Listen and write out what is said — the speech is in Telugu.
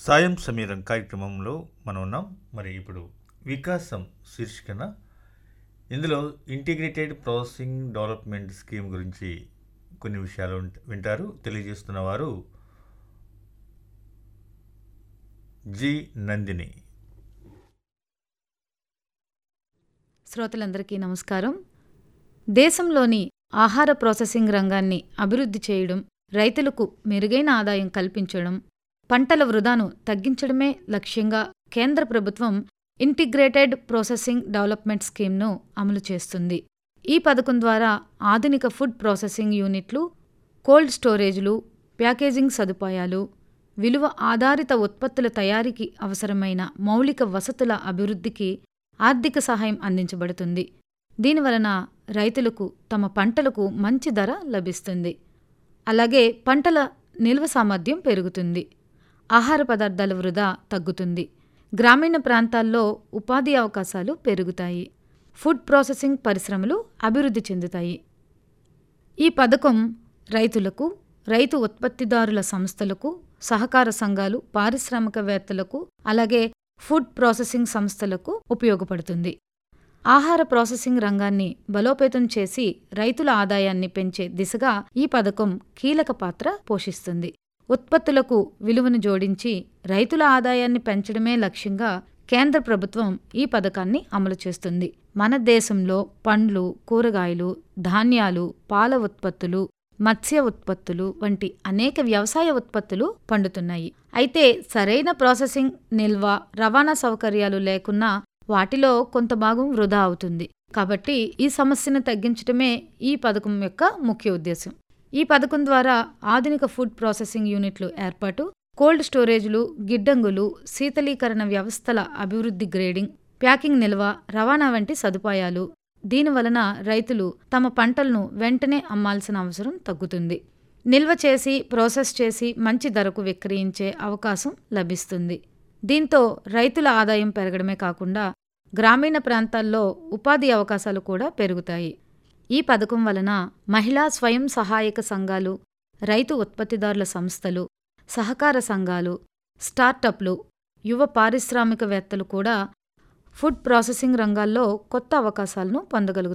సాయం సమీరం కార్యక్రమంలో మనం ఉన్నాం మరి ఇప్పుడు వికాసం శీర్షికన ఇందులో ఇంటిగ్రేటెడ్ ప్రాసెసింగ్ డెవలప్మెంట్ స్కీమ్ గురించి కొన్ని విషయాలు ఉంట- వింటారు తెలియజేస్తున్న వారు జి నందిని శ్రోతలందరికీ నమస్కారం దేశంలోని ఆహార ప్రాసెసింగ్ రంగాన్ని అభివృద్ధి చేయడం రైతులకు మెరుగైన ఆదాయం కల్పించడం పంటల వృధాను తగ్గించడమే లక్ష్యంగా కేంద్ర ప్రభుత్వం ఇంటిగ్రేటెడ్ ప్రాసెసింగ్ డెవలప్మెంట్ స్కీమ్ను అమలు చేస్తుంది ఈ పథకం ద్వారా ఆధునిక ఫుడ్ ప్రాసెసింగ్ యూనిట్లు కోల్డ్ స్టోరేజ్లు ప్యాకేజింగ్ సదుపాయాలు విలువ ఆధారిత ఉత్పత్తుల తయారీకి అవసరమైన మౌలిక వసతుల అభివృద్ధికి ఆర్థిక సహాయం అందించబడుతుంది దీనివలన రైతులకు తమ పంటలకు మంచి ధర లభిస్తుంది అలాగే పంటల నిల్వ సామర్థ్యం పెరుగుతుంది ఆహార పదార్థాల వృధా తగ్గుతుంది గ్రామీణ ప్రాంతాల్లో ఉపాధి అవకాశాలు పెరుగుతాయి ఫుడ్ ప్రాసెసింగ్ పరిశ్రమలు అభివృద్ధి చెందుతాయి ఈ పథకం రైతులకు రైతు ఉత్పత్తిదారుల సంస్థలకు సహకార సంఘాలు పారిశ్రామికవేత్తలకు అలాగే ఫుడ్ ప్రాసెసింగ్ సంస్థలకు ఉపయోగపడుతుంది ఆహార ప్రాసెసింగ్ రంగాన్ని బలోపేతం చేసి రైతుల ఆదాయాన్ని పెంచే దిశగా ఈ పథకం కీలక పాత్ర పోషిస్తుంది ఉత్పత్తులకు విలువను జోడించి రైతుల ఆదాయాన్ని పెంచడమే లక్ష్యంగా కేంద్ర ప్రభుత్వం ఈ పథకాన్ని అమలు చేస్తుంది మన దేశంలో పండ్లు కూరగాయలు ధాన్యాలు పాల ఉత్పత్తులు మత్స్య ఉత్పత్తులు వంటి అనేక వ్యవసాయ ఉత్పత్తులు పండుతున్నాయి అయితే సరైన ప్రాసెసింగ్ నిల్వ రవాణా సౌకర్యాలు లేకున్నా వాటిలో కొంత భాగం వృధా అవుతుంది కాబట్టి ఈ సమస్యను తగ్గించడమే ఈ పథకం యొక్క ముఖ్య ఉద్దేశం ఈ పథకం ద్వారా ఆధునిక ఫుడ్ ప్రాసెసింగ్ యూనిట్లు ఏర్పాటు కోల్డ్ స్టోరేజ్లు గిడ్డంగులు శీతలీకరణ వ్యవస్థల అభివృద్ధి గ్రేడింగ్ ప్యాకింగ్ నిల్వ రవాణా వంటి సదుపాయాలు దీనివలన రైతులు తమ పంటలను వెంటనే అమ్మాల్సిన అవసరం తగ్గుతుంది నిల్వ చేసి ప్రాసెస్ చేసి మంచి ధరకు విక్రయించే అవకాశం లభిస్తుంది దీంతో రైతుల ఆదాయం పెరగడమే కాకుండా గ్రామీణ ప్రాంతాల్లో ఉపాధి అవకాశాలు కూడా పెరుగుతాయి ఈ పథకం వలన మహిళా స్వయం సహాయక సంఘాలు రైతు ఉత్పత్తిదారుల సంస్థలు సహకార సంఘాలు స్టార్టప్లు యువ పారిశ్రామికవేత్తలు కూడా ఫుడ్ ప్రాసెసింగ్ రంగాల్లో కొత్త అవకాశాలను పొందగలుగుతారు